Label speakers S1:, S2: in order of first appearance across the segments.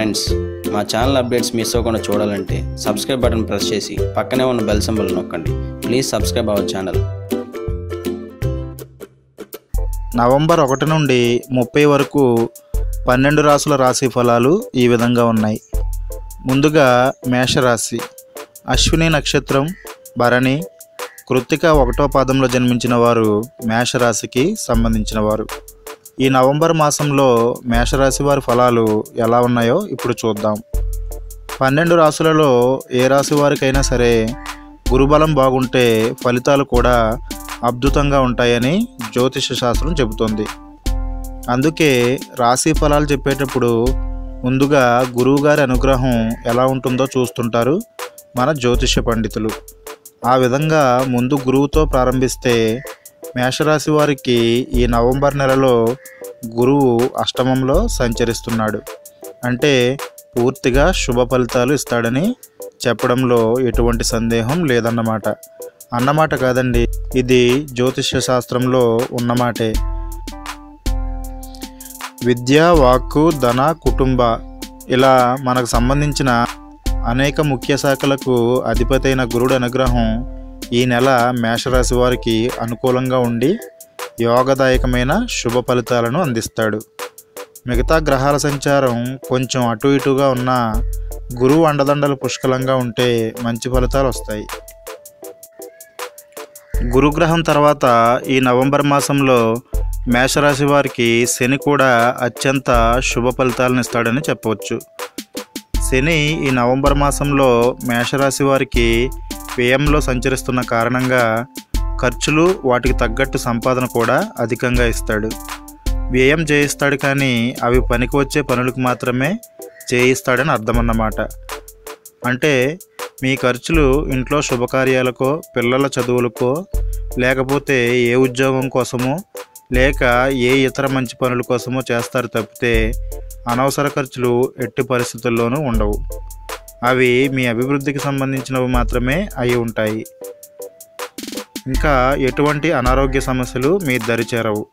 S1: friends మా channel updates miss అవ్వకుండా చూడాలంటే సబ్స్క్రైబ్ బటన్ ప్రెస్ చేసి పక్కనే ఉన్న బెల్ సింబల్ నొక్కండి please subscribe our channel
S2: November ఒకటి నుండి ముప్పై వరకు పన్నెండు రాసుల రాశి ఫలాలు ఈ విధంగా ఉన్నాయి ముందుగా మేషరాశి అశ్విని నక్షత్రం భరణి కృత్తిక ఒకటో పాదంలో జన్మించిన వారు మేషరాశికి సంబంధించిన వారు ఈ నవంబర్ మాసంలో మేషరాశి వారి ఫలాలు ఎలా ఉన్నాయో ఇప్పుడు చూద్దాం పన్నెండు రాసులలో ఏ రాశి వారికైనా సరే గురుబలం బాగుంటే ఫలితాలు కూడా అద్భుతంగా ఉంటాయని జ్యోతిష శాస్త్రం చెబుతోంది అందుకే రాశి ఫలాలు చెప్పేటప్పుడు ముందుగా గురువుగారి అనుగ్రహం ఎలా ఉంటుందో చూస్తుంటారు మన జ్యోతిష పండితులు ఆ విధంగా ముందు గురువుతో ప్రారంభిస్తే మేషరాశి వారికి ఈ నవంబర్ నెలలో గురువు అష్టమంలో సంచరిస్తున్నాడు అంటే పూర్తిగా శుభ ఫలితాలు ఇస్తాడని చెప్పడంలో ఎటువంటి సందేహం లేదన్నమాట అన్నమాట కాదండి ఇది జ్యోతిష్య శాస్త్రంలో ఉన్నమాటే విద్య వాక్కు ధన కుటుంబ ఇలా మనకు సంబంధించిన అనేక ముఖ్య శాఖలకు అధిపతైన గురుడు అనుగ్రహం ఈ నెల మేషరాశి వారికి అనుకూలంగా ఉండి యోగదాయకమైన శుభ ఫలితాలను అందిస్తాడు మిగతా గ్రహాల సంచారం కొంచెం అటు ఇటుగా ఉన్న గురువు అండదండలు పుష్కలంగా ఉంటే మంచి ఫలితాలు వస్తాయి గురుగ్రహం తర్వాత ఈ నవంబర్ మాసంలో మేషరాశి వారికి శని కూడా అత్యంత శుభ ఫలితాలను ఇస్తాడని చెప్పవచ్చు శని ఈ నవంబర్ మాసంలో మేషరాశి వారికి వ్యయంలో సంచరిస్తున్న కారణంగా ఖర్చులు వాటికి తగ్గట్టు సంపాదన కూడా అధికంగా ఇస్తాడు వ్యయం చేయిస్తాడు కానీ అవి పనికి వచ్చే పనులకు మాత్రమే చేయిస్తాడని అర్థమన్నమాట అంటే మీ ఖర్చులు ఇంట్లో శుభకార్యాలకో పిల్లల చదువులకో లేకపోతే ఏ ఉద్యోగం కోసమో లేక ఏ ఇతర మంచి పనుల కోసమో చేస్తారు తప్పితే అనవసర ఖర్చులు ఎట్టి పరిస్థితుల్లోనూ ఉండవు అవి మీ అభివృద్ధికి సంబంధించినవి మాత్రమే అయి ఉంటాయి ఇంకా ఎటువంటి అనారోగ్య సమస్యలు మీ దరి చేరవు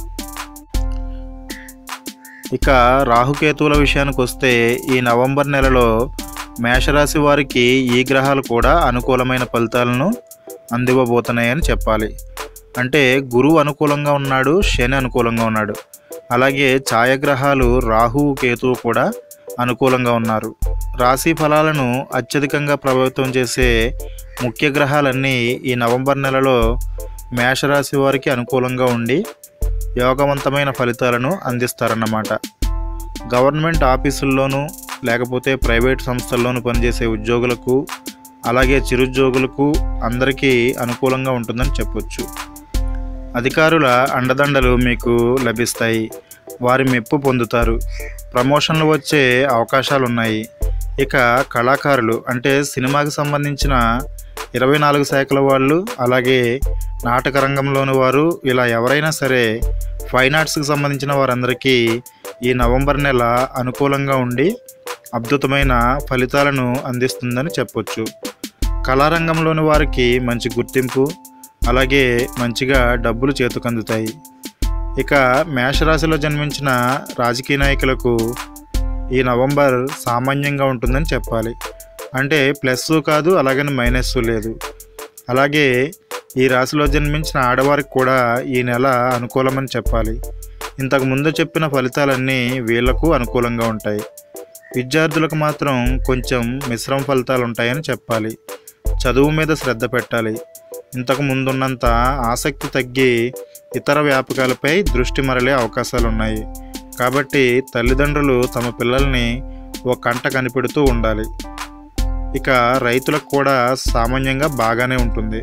S2: ఇక రాహుకేతువుల విషయానికి వస్తే ఈ నవంబర్ నెలలో మేషరాశి వారికి ఈ గ్రహాలు కూడా అనుకూలమైన ఫలితాలను అందివ్వబోతున్నాయని చెప్పాలి అంటే గురువు అనుకూలంగా ఉన్నాడు శని అనుకూలంగా ఉన్నాడు అలాగే ఛాయాగ్రహాలు రాహువు కేతువు కూడా అనుకూలంగా ఉన్నారు రాశి ఫలాలను అత్యధికంగా ప్రభావితం చేసే ముఖ్య గ్రహాలన్నీ ఈ నవంబర్ నెలలో మేషరాశి వారికి అనుకూలంగా ఉండి యోగవంతమైన ఫలితాలను అందిస్తారన్నమాట గవర్నమెంట్ ఆఫీసుల్లోనూ లేకపోతే ప్రైవేట్ సంస్థల్లోనూ పనిచేసే ఉద్యోగులకు అలాగే చిరుద్యోగులకు అందరికీ అనుకూలంగా ఉంటుందని చెప్పొచ్చు అధికారుల అండదండలు మీకు లభిస్తాయి వారి మెప్పు పొందుతారు ప్రమోషన్లు వచ్చే అవకాశాలు ఉన్నాయి ఇక కళాకారులు అంటే సినిమాకి సంబంధించిన ఇరవై నాలుగు శాఖల వాళ్ళు అలాగే నాటక రంగంలోని వారు ఇలా ఎవరైనా సరే ఫైన్ ఆర్ట్స్కి సంబంధించిన వారందరికీ ఈ నవంబర్ నెల అనుకూలంగా ఉండి అద్భుతమైన ఫలితాలను అందిస్తుందని చెప్పొచ్చు కళారంగంలోని వారికి మంచి గుర్తింపు అలాగే మంచిగా డబ్బులు చేతుకందుతాయి ఇక మేషరాశిలో జన్మించిన రాజకీయ నాయకులకు ఈ నవంబర్ సామాన్యంగా ఉంటుందని చెప్పాలి అంటే ప్లస్ కాదు అలాగని మైనస్ లేదు అలాగే ఈ రాశిలో జన్మించిన ఆడవారికి కూడా ఈ నెల అనుకూలమని చెప్పాలి ఇంతకు ముందు చెప్పిన ఫలితాలన్నీ వీళ్లకు అనుకూలంగా ఉంటాయి విద్యార్థులకు మాత్రం కొంచెం మిశ్రమ ఫలితాలు ఉంటాయని చెప్పాలి చదువు మీద శ్రద్ధ పెట్టాలి ఇంతకు ముందున్నంత ఆసక్తి తగ్గి ఇతర వ్యాపకాలపై దృష్టి మరలే అవకాశాలు ఉన్నాయి కాబట్టి తల్లిదండ్రులు తమ పిల్లల్ని ఓ కంట కనిపెడుతూ ఉండాలి ఇక రైతులకు కూడా సామాన్యంగా బాగానే ఉంటుంది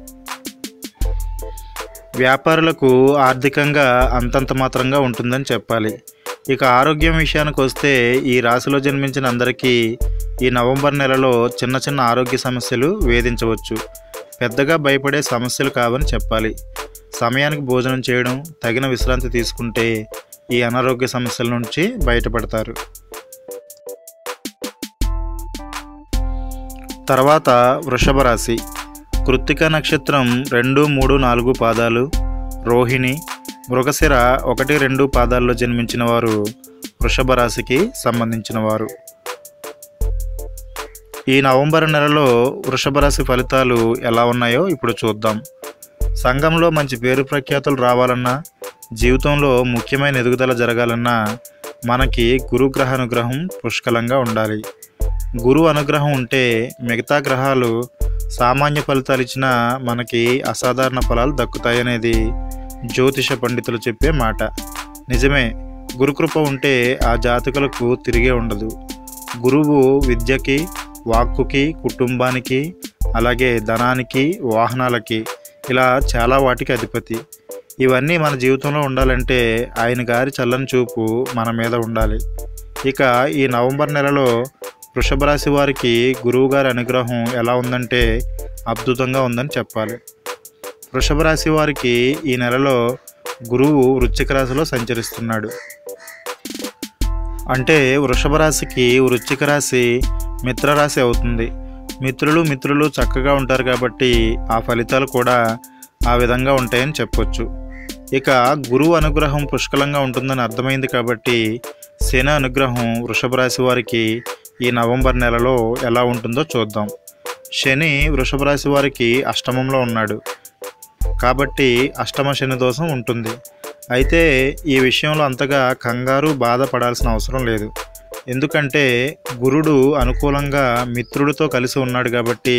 S2: వ్యాపారులకు ఆర్థికంగా అంతంత మాత్రంగా ఉంటుందని చెప్పాలి ఇక ఆరోగ్యం విషయానికి వస్తే ఈ రాశిలో జన్మించిన అందరికీ ఈ నవంబర్ నెలలో చిన్న చిన్న ఆరోగ్య సమస్యలు వేధించవచ్చు పెద్దగా భయపడే సమస్యలు కావని చెప్పాలి సమయానికి భోజనం చేయడం తగిన విశ్రాంతి తీసుకుంటే ఈ అనారోగ్య సమస్యల నుంచి బయటపడతారు తర్వాత వృషభ రాశి కృత్తిక నక్షత్రం రెండు మూడు నాలుగు పాదాలు రోహిణి మృగశిర ఒకటి రెండు పాదాల్లో జన్మించిన వారు వృషభ రాశికి సంబంధించిన వారు ఈ నవంబర్ నెలలో వృషభ రాశి ఫలితాలు ఎలా ఉన్నాయో ఇప్పుడు చూద్దాం సంఘంలో మంచి పేరు ప్రఖ్యాతులు రావాలన్నా జీవితంలో ముఖ్యమైన ఎదుగుదల జరగాలన్నా మనకి గురుగ్రహ అనుగ్రహం పుష్కలంగా ఉండాలి గురువు అనుగ్రహం ఉంటే మిగతా గ్రహాలు సామాన్య ఫలితాలు ఇచ్చినా మనకి అసాధారణ ఫలాలు దక్కుతాయనేది జ్యోతిష పండితులు చెప్పే మాట నిజమే గురుకృప ఉంటే ఆ జాతకులకు తిరిగే ఉండదు గురువు విద్యకి వాక్కుకి కుటుంబానికి అలాగే ధనానికి వాహనాలకి ఇలా చాలా వాటికి అధిపతి ఇవన్నీ మన జీవితంలో ఉండాలంటే ఆయన గారి చల్లని చూపు మన మీద ఉండాలి ఇక ఈ నవంబర్ నెలలో వృషభ రాశి వారికి గురువు గారి అనుగ్రహం ఎలా ఉందంటే అద్భుతంగా ఉందని చెప్పాలి వృషభ రాశి వారికి ఈ నెలలో గురువు వృశ్చిక రాశిలో సంచరిస్తున్నాడు అంటే వృషభ రాశికి వృశ్చిక రాశి మిత్రరాశి అవుతుంది మిత్రులు మిత్రులు చక్కగా ఉంటారు కాబట్టి ఆ ఫలితాలు కూడా ఆ విధంగా ఉంటాయని చెప్పొచ్చు ఇక గురువు అనుగ్రహం పుష్కలంగా ఉంటుందని అర్థమైంది కాబట్టి శని అనుగ్రహం వృషభ రాశి వారికి ఈ నవంబర్ నెలలో ఎలా ఉంటుందో చూద్దాం శని వృషభ రాశి వారికి అష్టమంలో ఉన్నాడు కాబట్టి అష్టమ శని దోషం ఉంటుంది అయితే ఈ విషయంలో అంతగా కంగారు బాధపడాల్సిన అవసరం లేదు ఎందుకంటే గురుడు అనుకూలంగా మిత్రుడితో కలిసి ఉన్నాడు కాబట్టి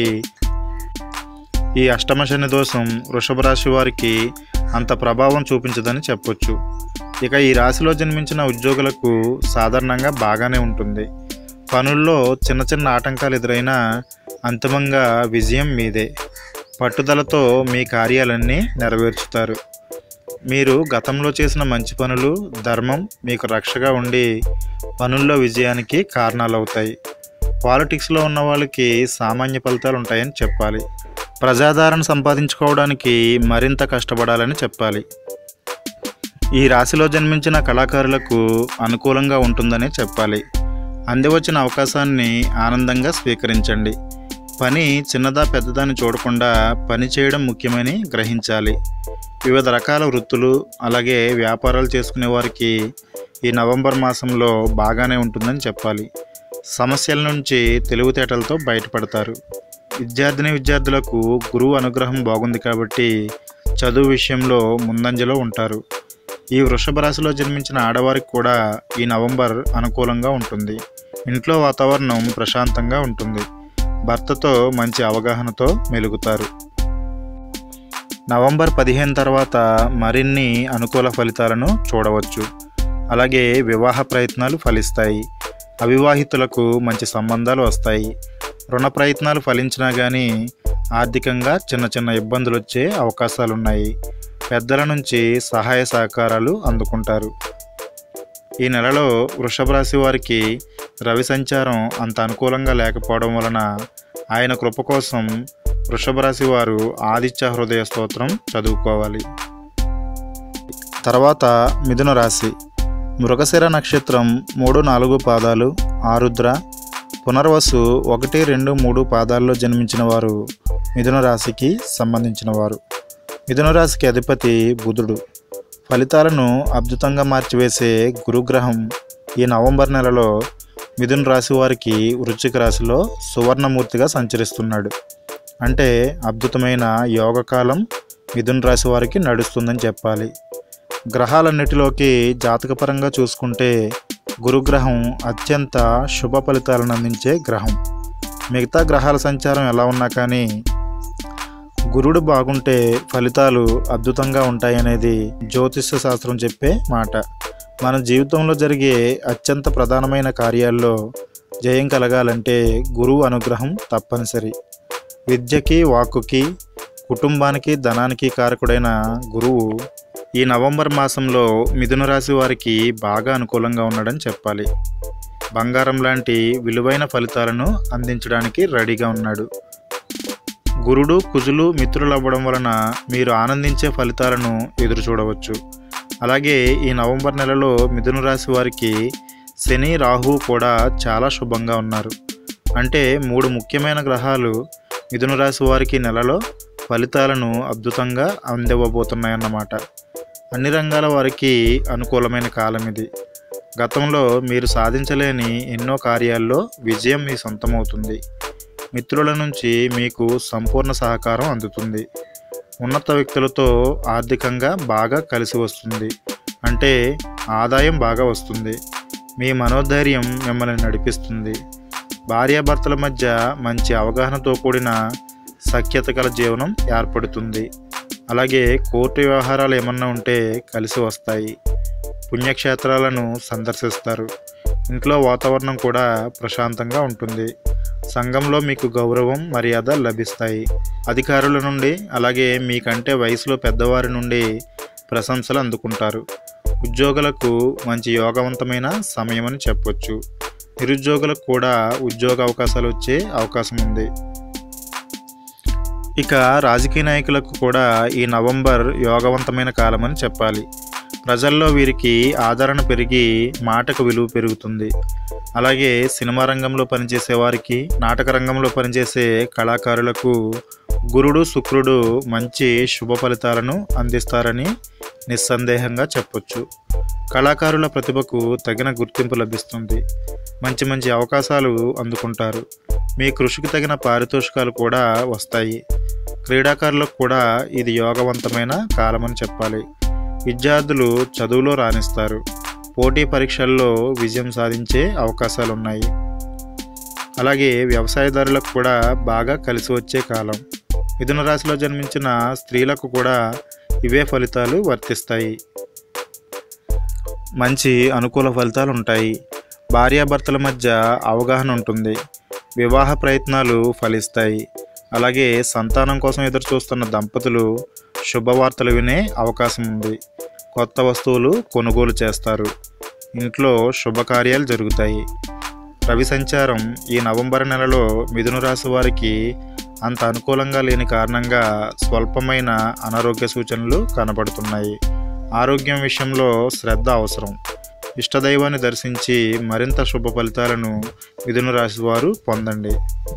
S2: ఈ అష్టమ శని దోషం వృషభ రాశి వారికి అంత ప్రభావం చూపించదని చెప్పొచ్చు ఇక ఈ రాశిలో జన్మించిన ఉద్యోగులకు సాధారణంగా బాగానే ఉంటుంది పనుల్లో చిన్న చిన్న ఆటంకాలు ఎదురైనా అంతిమంగా విజయం మీదే పట్టుదలతో మీ కార్యాలన్నీ నెరవేర్చుతారు మీరు గతంలో చేసిన మంచి పనులు ధర్మం మీకు రక్షగా ఉండి పనుల్లో విజయానికి కారణాలవుతాయి పాలిటిక్స్లో ఉన్న వాళ్ళకి సామాన్య ఫలితాలు ఉంటాయని చెప్పాలి ప్రజాదరణ సంపాదించుకోవడానికి మరింత కష్టపడాలని చెప్పాలి ఈ రాశిలో జన్మించిన కళాకారులకు అనుకూలంగా ఉంటుందని చెప్పాలి అందివచ్చిన అవకాశాన్ని ఆనందంగా స్వీకరించండి పని చిన్నదా పెద్దదాన్ని చూడకుండా పని చేయడం ముఖ్యమని గ్రహించాలి వివిధ రకాల వృత్తులు అలాగే వ్యాపారాలు చేసుకునే వారికి ఈ నవంబర్ మాసంలో బాగానే ఉంటుందని చెప్పాలి సమస్యల నుంచి తెలివితేటలతో బయటపడతారు విద్యార్థిని విద్యార్థులకు గురువు అనుగ్రహం బాగుంది కాబట్టి చదువు విషయంలో ముందంజలో ఉంటారు ఈ వృషభ రాశిలో జన్మించిన ఆడవారికి కూడా ఈ నవంబర్ అనుకూలంగా ఉంటుంది ఇంట్లో వాతావరణం ప్రశాంతంగా ఉంటుంది భర్తతో మంచి అవగాహనతో మెలుగుతారు నవంబర్ పదిహేను తర్వాత మరిన్ని అనుకూల ఫలితాలను చూడవచ్చు అలాగే వివాహ ప్రయత్నాలు ఫలిస్తాయి అవివాహితులకు మంచి సంబంధాలు వస్తాయి రుణ ప్రయత్నాలు ఫలించినా కానీ ఆర్థికంగా చిన్న చిన్న ఇబ్బందులు వచ్చే అవకాశాలు ఉన్నాయి పెద్దల నుంచి సహాయ సహకారాలు అందుకుంటారు ఈ నెలలో వృషభ రాశి వారికి రవి సంచారం అంత అనుకూలంగా లేకపోవడం వలన ఆయన కృప కోసం వృషభ రాశి వారు ఆదిత్య హృదయ స్తోత్రం చదువుకోవాలి తర్వాత మిథున రాశి మృగశిర నక్షత్రం మూడు నాలుగు పాదాలు ఆరుద్ర పునర్వసు ఒకటి రెండు మూడు పాదాల్లో జన్మించిన వారు మిథున రాశికి సంబంధించిన వారు మిథున రాశికి అధిపతి బుధుడు ఫలితాలను అద్భుతంగా మార్చివేసే గురుగ్రహం ఈ నవంబర్ నెలలో మిథున రాశి వారికి వృశ్చిక రాశిలో సువర్ణమూర్తిగా సంచరిస్తున్నాడు అంటే అద్భుతమైన యోగకాలం మిథున రాశి వారికి నడుస్తుందని చెప్పాలి గ్రహాలన్నిటిలోకి జాతకపరంగా చూసుకుంటే గురుగ్రహం అత్యంత శుభ ఫలితాలను అందించే గ్రహం మిగతా గ్రహాల సంచారం ఎలా ఉన్నా కానీ గురుడు బాగుంటే ఫలితాలు అద్భుతంగా ఉంటాయనేది జ్యోతిష శాస్త్రం చెప్పే మాట మన జీవితంలో జరిగే అత్యంత ప్రధానమైన కార్యాల్లో జయం కలగాలంటే గురువు అనుగ్రహం తప్పనిసరి విద్యకి వాక్కుకి కుటుంబానికి ధనానికి కారకుడైన గురువు ఈ నవంబర్ మాసంలో మిథున రాశి వారికి బాగా అనుకూలంగా ఉన్నాడని చెప్పాలి బంగారం లాంటి విలువైన ఫలితాలను అందించడానికి రెడీగా ఉన్నాడు గురుడు కుజులు మిత్రులు అవ్వడం వలన మీరు ఆనందించే ఫలితాలను ఎదురు చూడవచ్చు అలాగే ఈ నవంబర్ నెలలో మిథున రాశి వారికి శని రాహు కూడా చాలా శుభంగా ఉన్నారు అంటే మూడు ముఖ్యమైన గ్రహాలు మిథున రాశి వారికి నెలలో ఫలితాలను అద్భుతంగా అందివ్వబోతున్నాయన్నమాట అన్ని రంగాల వారికి అనుకూలమైన కాలం ఇది గతంలో మీరు సాధించలేని ఎన్నో కార్యాల్లో విజయం మీ సొంతమవుతుంది మిత్రుల నుంచి మీకు సంపూర్ణ సహకారం అందుతుంది ఉన్నత వ్యక్తులతో ఆర్థికంగా బాగా కలిసి వస్తుంది అంటే ఆదాయం బాగా వస్తుంది మీ మనోధైర్యం మిమ్మల్ని నడిపిస్తుంది భార్యాభర్తల మధ్య మంచి అవగాహనతో కూడిన సఖ్యత గల జీవనం ఏర్పడుతుంది అలాగే కోర్టు వ్యవహారాలు ఏమన్నా ఉంటే కలిసి వస్తాయి పుణ్యక్షేత్రాలను సందర్శిస్తారు ఇంట్లో వాతావరణం కూడా ప్రశాంతంగా ఉంటుంది సంఘంలో మీకు గౌరవం మర్యాద లభిస్తాయి అధికారుల నుండి అలాగే మీకంటే వయసులో పెద్దవారి నుండి ప్రశంసలు అందుకుంటారు ఉద్యోగులకు మంచి యోగవంతమైన సమయం అని చెప్పొచ్చు నిరుద్యోగులకు కూడా ఉద్యోగ అవకాశాలు వచ్చే అవకాశం ఉంది ఇక రాజకీయ నాయకులకు కూడా ఈ నవంబర్ యోగవంతమైన కాలమని చెప్పాలి ప్రజల్లో వీరికి ఆదరణ పెరిగి మాటకు విలువ పెరుగుతుంది అలాగే సినిమా రంగంలో పనిచేసే వారికి నాటక రంగంలో పనిచేసే కళాకారులకు గురుడు శుక్రుడు మంచి శుభ ఫలితాలను అందిస్తారని నిస్సందేహంగా చెప్పొచ్చు కళాకారుల ప్రతిభకు తగిన గుర్తింపు లభిస్తుంది మంచి మంచి అవకాశాలు అందుకుంటారు మీ కృషికి తగిన పారితోషికాలు కూడా వస్తాయి క్రీడాకారులకు కూడా ఇది యోగవంతమైన కాలమని చెప్పాలి విద్యార్థులు చదువులో రాణిస్తారు పోటీ పరీక్షల్లో విజయం సాధించే అవకాశాలు ఉన్నాయి అలాగే వ్యవసాయదారులకు కూడా బాగా కలిసి వచ్చే కాలం మిథున రాశిలో జన్మించిన స్త్రీలకు కూడా ఇవే ఫలితాలు వర్తిస్తాయి మంచి అనుకూల ఫలితాలు ఉంటాయి భార్యాభర్తల మధ్య అవగాహన ఉంటుంది వివాహ ప్రయత్నాలు ఫలిస్తాయి అలాగే సంతానం కోసం ఎదురు చూస్తున్న దంపతులు శుభవార్తలు వినే అవకాశం ఉంది కొత్త వస్తువులు కొనుగోలు చేస్తారు ఇంట్లో శుభకార్యాలు జరుగుతాయి రవి సంచారం ఈ నవంబర్ నెలలో మిథున రాశి వారికి అంత అనుకూలంగా లేని కారణంగా స్వల్పమైన అనారోగ్య సూచనలు కనబడుతున్నాయి ఆరోగ్యం విషయంలో శ్రద్ధ అవసరం ఇష్టదైవాన్ని దర్శించి మరింత శుభ ఫలితాలను మిథున రాశి వారు పొందండి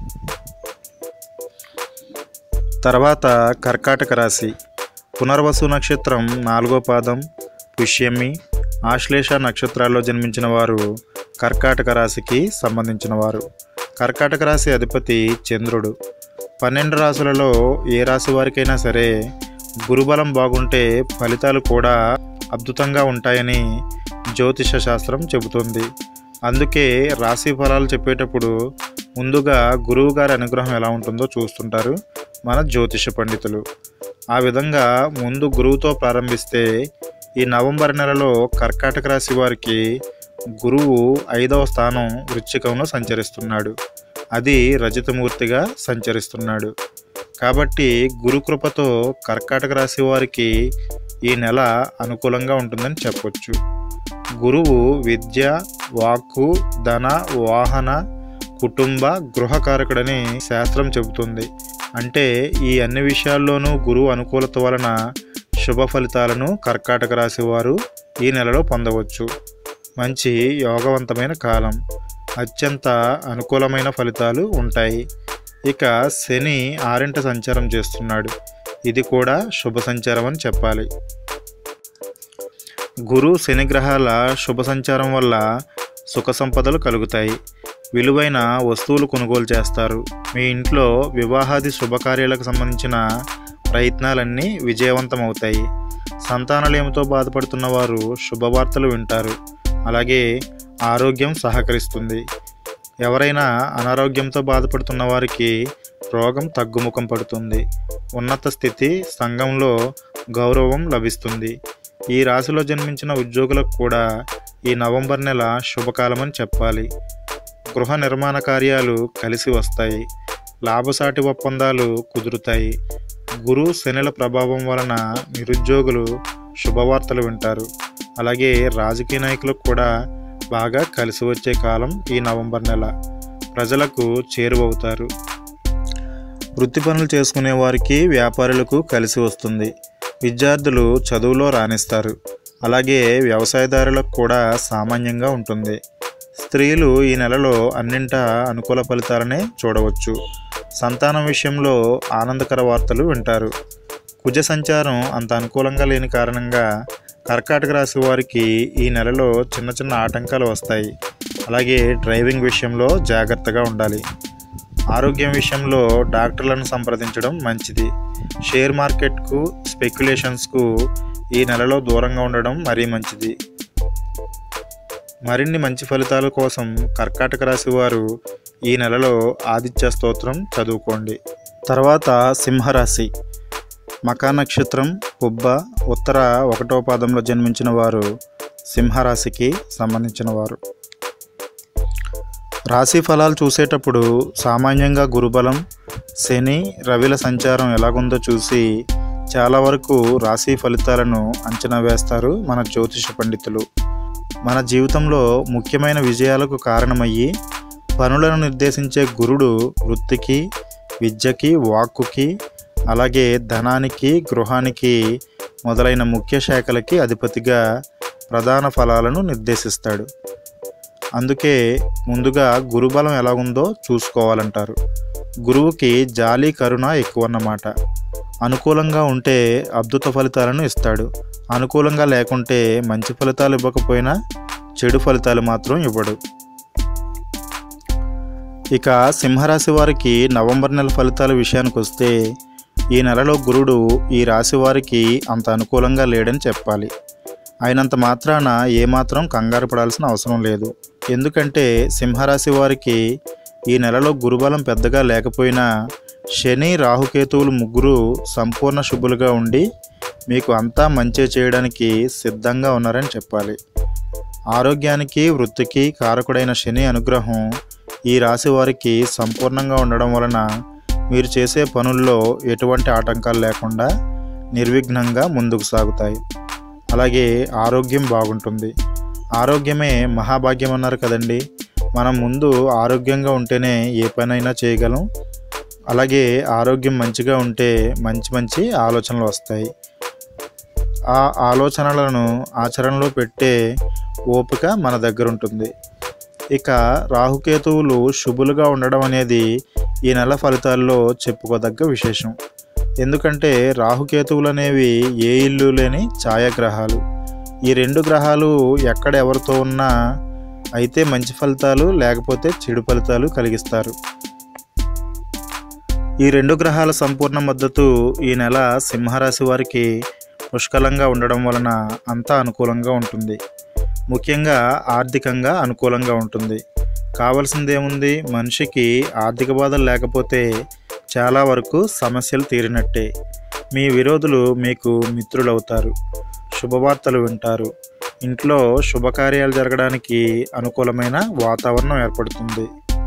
S2: తర్వాత కర్కాటక రాశి పునర్వసు నక్షత్రం నాలుగో పాదం పుష్యమి ఆశ్లేష నక్షత్రాల్లో జన్మించిన వారు కర్కాటక రాశికి సంబంధించిన వారు కర్కాటక రాశి అధిపతి చంద్రుడు పన్నెండు రాశులలో ఏ రాశి వారికైనా సరే గురుబలం బాగుంటే ఫలితాలు కూడా అద్భుతంగా ఉంటాయని జ్యోతిష శాస్త్రం చెబుతుంది అందుకే రాశి ఫలాలు చెప్పేటప్పుడు ముందుగా గురువు గారి అనుగ్రహం ఎలా ఉంటుందో చూస్తుంటారు మన జ్యోతిష పండితులు ఆ విధంగా ముందు గురువుతో ప్రారంభిస్తే ఈ నవంబర్ నెలలో కర్కాటక రాశి వారికి గురువు ఐదవ స్థానం వృశ్చికంలో సంచరిస్తున్నాడు అది రజతమూర్తిగా సంచరిస్తున్నాడు కాబట్టి గురుకృపతో కర్కాటక రాశి వారికి ఈ నెల అనుకూలంగా ఉంటుందని చెప్పొచ్చు గురువు విద్య వాక్కు ధన వాహన కుటుంబ గృహకారకుడని శాస్త్రం చెబుతుంది అంటే ఈ అన్ని విషయాల్లోనూ గురువు అనుకూలత వలన శుభ ఫలితాలను కర్కాటక రాశి వారు ఈ నెలలో పొందవచ్చు మంచి యోగవంతమైన కాలం అత్యంత అనుకూలమైన ఫలితాలు ఉంటాయి ఇక శని ఆరింట సంచారం చేస్తున్నాడు ఇది కూడా శుభ సంచారం అని చెప్పాలి గురు శని గ్రహాల శుభ సంచారం వల్ల సుఖ సంపదలు కలుగుతాయి విలువైన వస్తువులు కొనుగోలు చేస్తారు మీ ఇంట్లో వివాహాది శుభకార్యాలకు సంబంధించిన ప్రయత్నాలన్నీ విజయవంతం అవుతాయి సంతానలేమితో బాధపడుతున్న వారు శుభవార్తలు వింటారు అలాగే ఆరోగ్యం సహకరిస్తుంది ఎవరైనా అనారోగ్యంతో బాధపడుతున్న వారికి రోగం తగ్గుముఖం పడుతుంది ఉన్నత స్థితి సంఘంలో గౌరవం లభిస్తుంది ఈ రాశిలో జన్మించిన ఉద్యోగులకు కూడా ఈ నవంబర్ నెల శుభకాలమని చెప్పాలి గృహ నిర్మాణ కార్యాలు కలిసి వస్తాయి లాభసాటి ఒప్పందాలు కుదురుతాయి గురు శనుల ప్రభావం వలన నిరుద్యోగులు శుభవార్తలు వింటారు అలాగే రాజకీయ నాయకులకు కూడా బాగా కలిసి వచ్చే కాలం ఈ నవంబర్ నెల ప్రజలకు చేరువవుతారు వృత్తి పనులు చేసుకునే వారికి వ్యాపారులకు కలిసి వస్తుంది విద్యార్థులు చదువులో రాణిస్తారు అలాగే వ్యవసాయదారులకు కూడా సామాన్యంగా ఉంటుంది స్త్రీలు ఈ నెలలో అన్నింటా అనుకూల ఫలితాలనే చూడవచ్చు సంతానం విషయంలో ఆనందకర వార్తలు వింటారు కుజ సంచారం అంత అనుకూలంగా లేని కారణంగా కర్కాటక రాశి వారికి ఈ నెలలో చిన్న చిన్న ఆటంకాలు వస్తాయి అలాగే డ్రైవింగ్ విషయంలో జాగ్రత్తగా ఉండాలి ఆరోగ్యం విషయంలో డాక్టర్లను సంప్రదించడం మంచిది షేర్ మార్కెట్కు స్పెక్యులేషన్స్కు ఈ నెలలో దూరంగా ఉండడం మరీ మంచిది మరిన్ని మంచి ఫలితాల కోసం కర్కాటక రాశి వారు ఈ నెలలో ఆదిత్య స్తోత్రం చదువుకోండి తర్వాత సింహరాశి మకా నక్షత్రం పుబ్బ ఉత్తర ఒకటో పాదంలో జన్మించిన వారు సింహరాశికి సంబంధించిన వారు రాశి ఫలాలు చూసేటప్పుడు సామాన్యంగా గురుబలం శని రవిల సంచారం ఎలాగుందో చూసి చాలా వరకు రాశి ఫలితాలను అంచనా వేస్తారు మన జ్యోతిష పండితులు మన జీవితంలో ముఖ్యమైన విజయాలకు కారణమయ్యి పనులను నిర్దేశించే గురుడు వృత్తికి విద్యకి వాక్కుకి అలాగే ధనానికి గృహానికి మొదలైన ముఖ్య శాఖలకి అధిపతిగా ప్రధాన ఫలాలను నిర్దేశిస్తాడు అందుకే ముందుగా గురుబలం ఎలా ఉందో చూసుకోవాలంటారు గురువుకి జాలి కరుణ ఎక్కువ అన్నమాట అనుకూలంగా ఉంటే అద్భుత ఫలితాలను ఇస్తాడు అనుకూలంగా లేకుంటే మంచి ఫలితాలు ఇవ్వకపోయినా చెడు ఫలితాలు మాత్రం ఇవ్వడు ఇక సింహరాశి వారికి నవంబర్ నెల ఫలితాల విషయానికి వస్తే ఈ నెలలో గురుడు ఈ రాశి వారికి అంత అనుకూలంగా లేడని చెప్పాలి అయినంత మాత్రాన ఏమాత్రం కంగారు పడాల్సిన అవసరం లేదు ఎందుకంటే సింహరాశి వారికి ఈ నెలలో గురుబలం పెద్దగా లేకపోయినా శని రాహుకేతువులు ముగ్గురు సంపూర్ణ శుభులుగా ఉండి మీకు అంతా మంచి చేయడానికి సిద్ధంగా ఉన్నారని చెప్పాలి ఆరోగ్యానికి వృత్తికి కారకుడైన శని అనుగ్రహం ఈ రాశి వారికి సంపూర్ణంగా ఉండడం వలన మీరు చేసే పనుల్లో ఎటువంటి ఆటంకాలు లేకుండా నిర్విఘ్నంగా ముందుకు సాగుతాయి అలాగే ఆరోగ్యం బాగుంటుంది ఆరోగ్యమే మహాభాగ్యం అన్నారు కదండి మనం ముందు ఆరోగ్యంగా ఉంటేనే ఏ పనైనా చేయగలం అలాగే ఆరోగ్యం మంచిగా ఉంటే మంచి మంచి ఆలోచనలు వస్తాయి ఆ ఆలోచనలను ఆచరణలో పెట్టే ఓపిక మన దగ్గర ఉంటుంది ఇక రాహుకేతువులు శుభులుగా ఉండడం అనేది ఈ నెల ఫలితాల్లో చెప్పుకోదగ్గ విశేషం ఎందుకంటే రాహుకేతువులు అనేవి ఏ ఇల్లు లేని ఛాయాగ్రహాలు ఈ రెండు గ్రహాలు ఎక్కడ ఎవరితో ఉన్నా అయితే మంచి ఫలితాలు లేకపోతే చెడు ఫలితాలు కలిగిస్తారు ఈ రెండు గ్రహాల సంపూర్ణ మద్దతు ఈ నెల సింహరాశి వారికి పుష్కలంగా ఉండడం వలన అంతా అనుకూలంగా ఉంటుంది ముఖ్యంగా ఆర్థికంగా అనుకూలంగా ఉంటుంది కావలసిందేముంది మనిషికి ఆర్థిక బాధలు లేకపోతే చాలా వరకు సమస్యలు తీరినట్టే మీ విరోధులు మీకు మిత్రులవుతారు శుభవార్తలు వింటారు ఇంట్లో శుభకార్యాలు జరగడానికి అనుకూలమైన వాతావరణం ఏర్పడుతుంది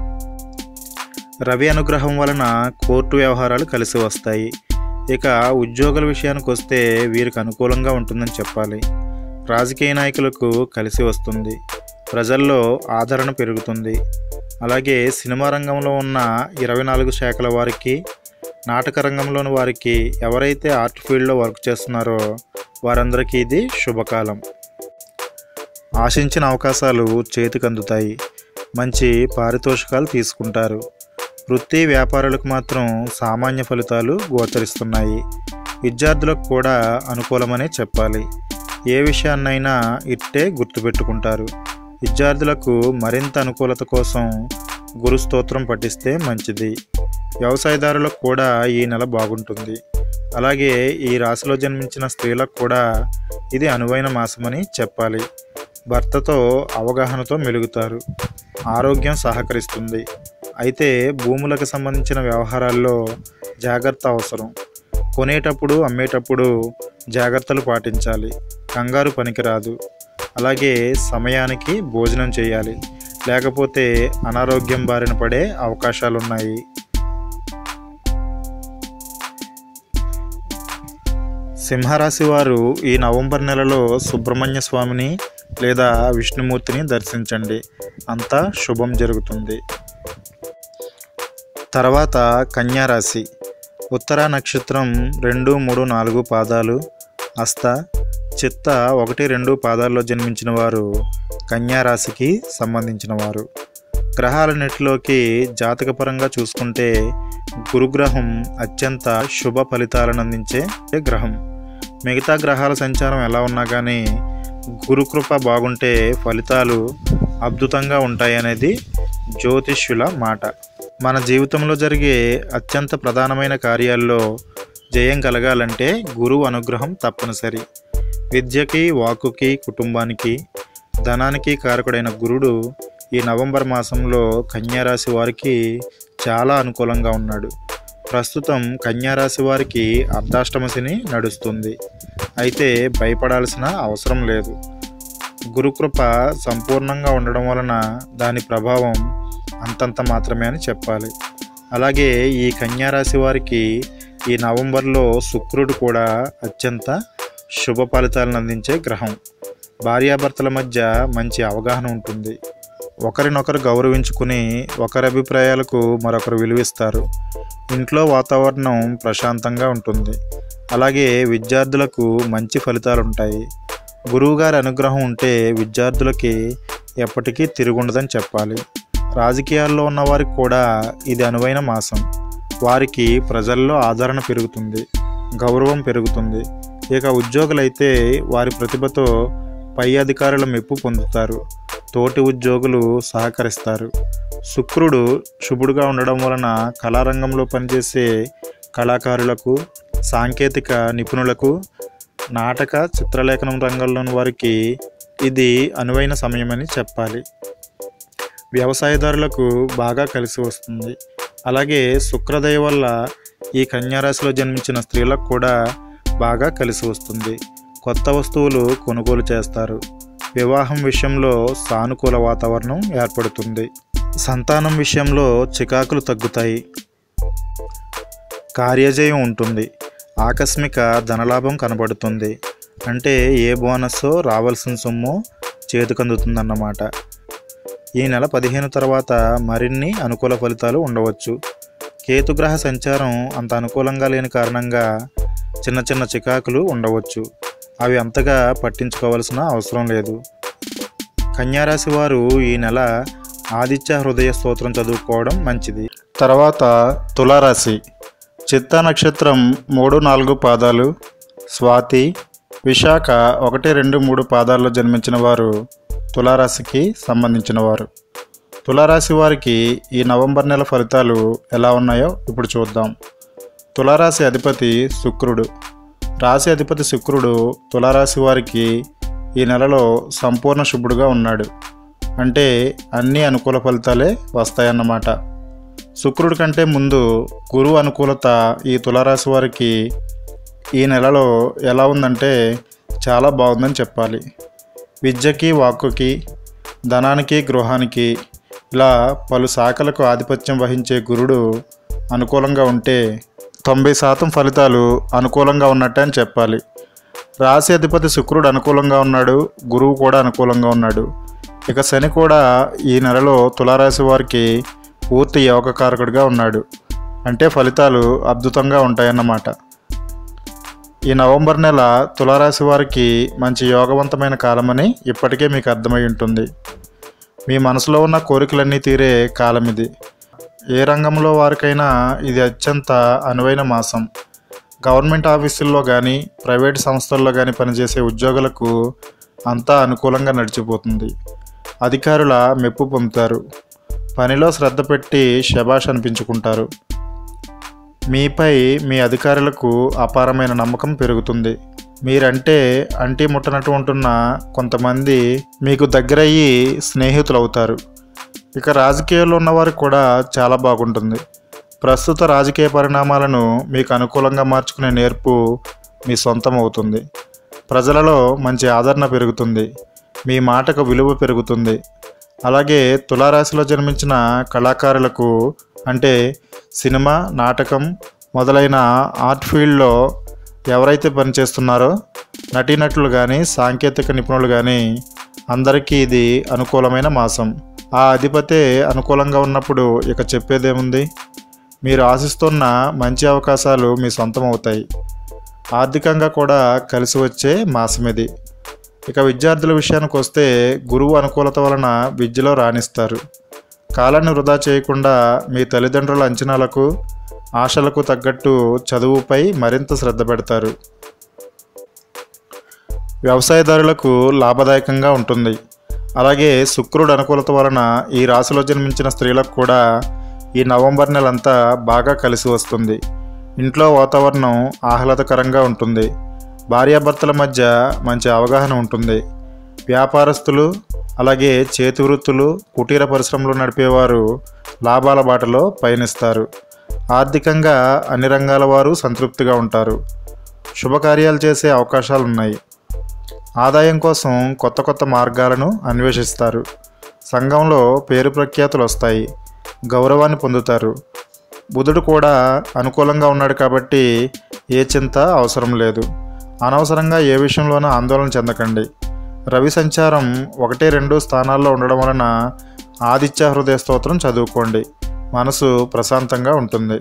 S2: రవి అనుగ్రహం వలన కోర్టు వ్యవహారాలు కలిసి వస్తాయి ఇక ఉద్యోగుల విషయానికి వస్తే వీరికి అనుకూలంగా ఉంటుందని చెప్పాలి రాజకీయ నాయకులకు కలిసి వస్తుంది ప్రజల్లో ఆదరణ పెరుగుతుంది అలాగే సినిమా రంగంలో ఉన్న ఇరవై నాలుగు శాఖల వారికి నాటక రంగంలోని వారికి ఎవరైతే ఆర్ట్ ఫీల్డ్లో వర్క్ చేస్తున్నారో వారందరికీ ఇది శుభకాలం ఆశించిన అవకాశాలు చేతికి అందుతాయి మంచి పారితోషికాలు తీసుకుంటారు వృత్తి వ్యాపారులకు మాత్రం సామాన్య ఫలితాలు గోచరిస్తున్నాయి విద్యార్థులకు కూడా అనుకూలమనే చెప్పాలి ఏ విషయాన్నైనా ఇట్టే గుర్తుపెట్టుకుంటారు విద్యార్థులకు మరింత అనుకూలత కోసం గురు స్తోత్రం పఠిస్తే మంచిది వ్యవసాయదారులకు కూడా ఈ నెల బాగుంటుంది అలాగే ఈ రాశిలో జన్మించిన స్త్రీలకు కూడా ఇది అనువైన మాసమని చెప్పాలి భర్తతో అవగాహనతో మెలుగుతారు ఆరోగ్యం సహకరిస్తుంది అయితే భూములకు సంబంధించిన వ్యవహారాల్లో జాగ్రత్త అవసరం కొనేటప్పుడు అమ్మేటప్పుడు జాగ్రత్తలు పాటించాలి కంగారు పనికిరాదు అలాగే సమయానికి భోజనం చేయాలి లేకపోతే అనారోగ్యం బారిన పడే అవకాశాలున్నాయి సింహరాశి వారు ఈ నవంబర్ నెలలో సుబ్రహ్మణ్య స్వామిని లేదా విష్ణుమూర్తిని దర్శించండి అంతా శుభం జరుగుతుంది తర్వాత కన్యారాశి ఉత్తర నక్షత్రం రెండు మూడు నాలుగు పాదాలు హస్త చిత్త ఒకటి రెండు పాదాల్లో జన్మించిన వారు కన్యారాశికి సంబంధించిన వారు గ్రహాలన్నిటిలోకి జాతకపరంగా చూసుకుంటే గురుగ్రహం అత్యంత శుభ ఫలితాలను అందించే గ్రహం మిగతా గ్రహాల సంచారం ఎలా ఉన్నా కానీ గురుకృప బాగుంటే ఫలితాలు అద్భుతంగా ఉంటాయనేది జ్యోతిష్యుల మాట మన జీవితంలో జరిగే అత్యంత ప్రధానమైన కార్యాల్లో జయం కలగాలంటే గురువు అనుగ్రహం తప్పనిసరి విద్యకి వాక్కుకి కుటుంబానికి ధనానికి కారకుడైన గురుడు ఈ నవంబర్ మాసంలో కన్యారాశి వారికి చాలా అనుకూలంగా ఉన్నాడు ప్రస్తుతం కన్యారాశి వారికి అర్ధాష్టమ శని నడుస్తుంది అయితే భయపడాల్సిన అవసరం లేదు గురుకృప సంపూర్ణంగా ఉండడం వలన దాని ప్రభావం అంతంత మాత్రమే అని చెప్పాలి అలాగే ఈ కన్యారాశి వారికి ఈ నవంబర్లో శుక్రుడు కూడా అత్యంత శుభ ఫలితాలను అందించే గ్రహం భార్యాభర్తల మధ్య మంచి అవగాహన ఉంటుంది ఒకరినొకరు గౌరవించుకుని ఒకరి అభిప్రాయాలకు మరొకరు విలువిస్తారు ఇంట్లో వాతావరణం ప్రశాంతంగా ఉంటుంది అలాగే విద్యార్థులకు మంచి ఫలితాలు ఉంటాయి గురువుగారి అనుగ్రహం ఉంటే విద్యార్థులకి ఎప్పటికీ తిరుగుండదని చెప్పాలి రాజకీయాల్లో ఉన్న వారికి కూడా ఇది అనువైన మాసం వారికి ప్రజల్లో ఆదరణ పెరుగుతుంది గౌరవం పెరుగుతుంది ఇక ఉద్యోగులైతే వారి ప్రతిభతో పై అధికారుల మెప్పు పొందుతారు తోటి ఉద్యోగులు సహకరిస్తారు శుక్రుడు శుభుడుగా ఉండడం వలన కళారంగంలో పనిచేసే కళాకారులకు సాంకేతిక నిపుణులకు నాటక చిత్రలేఖనం రంగంలోని వారికి ఇది అనువైన సమయమని చెప్పాలి వ్యవసాయదారులకు బాగా కలిసి వస్తుంది అలాగే శుక్రదయ వల్ల ఈ కన్యారాశిలో జన్మించిన స్త్రీలకు కూడా బాగా కలిసి వస్తుంది కొత్త వస్తువులు కొనుగోలు చేస్తారు వివాహం విషయంలో సానుకూల వాతావరణం ఏర్పడుతుంది సంతానం విషయంలో చికాకులు తగ్గుతాయి కార్యజయం ఉంటుంది ఆకస్మిక ధనలాభం కనబడుతుంది అంటే ఏ బోనస్ రావాల్సిన సొమ్ము చేతికందుతుందన్నమాట ఈ నెల పదిహేను తర్వాత మరిన్ని అనుకూల ఫలితాలు ఉండవచ్చు కేతుగ్రహ సంచారం అంత అనుకూలంగా లేని కారణంగా చిన్న చిన్న చికాకులు ఉండవచ్చు అవి అంతగా పట్టించుకోవాల్సిన అవసరం లేదు కన్యారాశి వారు ఈ నెల ఆదిత్య హృదయ స్తోత్రం చదువుకోవడం మంచిది తర్వాత తులారాశి చిత్తా నక్షత్రం మూడు నాలుగు పాదాలు స్వాతి విశాఖ ఒకటి రెండు మూడు పాదాల్లో జన్మించిన వారు తులారాశికి సంబంధించిన వారు తులారాశి వారికి ఈ నవంబర్ నెల ఫలితాలు ఎలా ఉన్నాయో ఇప్పుడు చూద్దాం తులారాశి అధిపతి శుక్రుడు రాశి అధిపతి శుక్రుడు తులారాశి వారికి ఈ నెలలో సంపూర్ణ శుభుడుగా ఉన్నాడు అంటే అన్ని అనుకూల ఫలితాలే వస్తాయన్నమాట శుక్రుడి కంటే ముందు గురువు అనుకూలత ఈ తులారాశి వారికి ఈ నెలలో ఎలా ఉందంటే చాలా బాగుందని చెప్పాలి విద్యకి వాక్కుకి ధనానికి గృహానికి ఇలా పలు శాఖలకు ఆధిపత్యం వహించే గురుడు అనుకూలంగా ఉంటే తొంభై శాతం ఫలితాలు అనుకూలంగా ఉన్నట్టే అని చెప్పాలి రాశి అధిపతి శుక్రుడు అనుకూలంగా ఉన్నాడు గురువు కూడా అనుకూలంగా ఉన్నాడు ఇక శని కూడా ఈ నెలలో తులారాశి వారికి పూర్తి యోగకారకుడిగా ఉన్నాడు అంటే ఫలితాలు అద్భుతంగా ఉంటాయన్నమాట ఈ నవంబర్ నెల తులారాశి వారికి మంచి యోగవంతమైన కాలమని ఇప్పటికే మీకు అర్థమై ఉంటుంది మీ మనసులో ఉన్న కోరికలన్నీ తీరే కాలం ఇది ఏ రంగంలో వారికైనా ఇది అత్యంత అనువైన మాసం గవర్నమెంట్ ఆఫీసుల్లో కానీ ప్రైవేట్ సంస్థల్లో కానీ పనిచేసే ఉద్యోగులకు అంతా అనుకూలంగా నడిచిపోతుంది అధికారుల మెప్పు పొందుతారు పనిలో శ్రద్ధ పెట్టి శబాష్ అనిపించుకుంటారు మీపై మీ అధికారులకు అపారమైన నమ్మకం పెరుగుతుంది మీరంటే అంటి ముట్టనట్టు ఉంటున్న కొంతమంది మీకు దగ్గరయ్యి స్నేహితులు అవుతారు ఇక రాజకీయాల్లో ఉన్నవారికి కూడా చాలా బాగుంటుంది ప్రస్తుత రాజకీయ పరిణామాలను మీకు అనుకూలంగా మార్చుకునే నేర్పు మీ సొంతం అవుతుంది ప్రజలలో మంచి ఆదరణ పెరుగుతుంది మీ మాటకు విలువ పెరుగుతుంది అలాగే తులారాశిలో జన్మించిన కళాకారులకు అంటే సినిమా నాటకం మొదలైన ఆర్ట్ ఫీల్డ్లో ఎవరైతే పనిచేస్తున్నారో నటీనటులు కానీ సాంకేతిక నిపుణులు కానీ అందరికీ ఇది అనుకూలమైన మాసం ఆ అధిపతే అనుకూలంగా ఉన్నప్పుడు ఇక చెప్పేదేముంది మీరు ఆశిస్తున్న మంచి అవకాశాలు మీ సొంతం అవుతాయి ఆర్థికంగా కూడా కలిసి వచ్చే మాసం ఇది ఇక విద్యార్థుల విషయానికి వస్తే గురువు అనుకూలత వలన విద్యలో రాణిస్తారు కాలాన్ని వృధా చేయకుండా మీ తల్లిదండ్రుల అంచనాలకు ఆశలకు తగ్గట్టు చదువుపై మరింత శ్రద్ధ పెడతారు వ్యవసాయదారులకు లాభదాయకంగా ఉంటుంది అలాగే శుక్రుడు అనుకూలత వలన ఈ రాశిలో జన్మించిన స్త్రీలకు కూడా ఈ నవంబర్ నెలంతా బాగా కలిసి వస్తుంది ఇంట్లో వాతావరణం ఆహ్లాదకరంగా ఉంటుంది భార్యాభర్తల మధ్య మంచి అవగాహన ఉంటుంది వ్యాపారస్తులు అలాగే చేతి వృత్తులు కుటీర పరిశ్రమలు నడిపేవారు లాభాల బాటలో పయనిస్తారు ఆర్థికంగా అన్ని రంగాల వారు సంతృప్తిగా ఉంటారు శుభకార్యాలు చేసే అవకాశాలు ఉన్నాయి ఆదాయం కోసం కొత్త కొత్త మార్గాలను అన్వేషిస్తారు సంఘంలో పేరు ప్రఖ్యాతులు వస్తాయి గౌరవాన్ని పొందుతారు బుధుడు కూడా అనుకూలంగా ఉన్నాడు కాబట్టి ఏ చింత అవసరం లేదు అనవసరంగా ఏ విషయంలోనూ ఆందోళన చెందకండి రవి సంచారం ఒకటి రెండు స్థానాల్లో ఉండడం వలన ఆదిత్య హృదయ స్తోత్రం చదువుకోండి మనసు ప్రశాంతంగా ఉంటుంది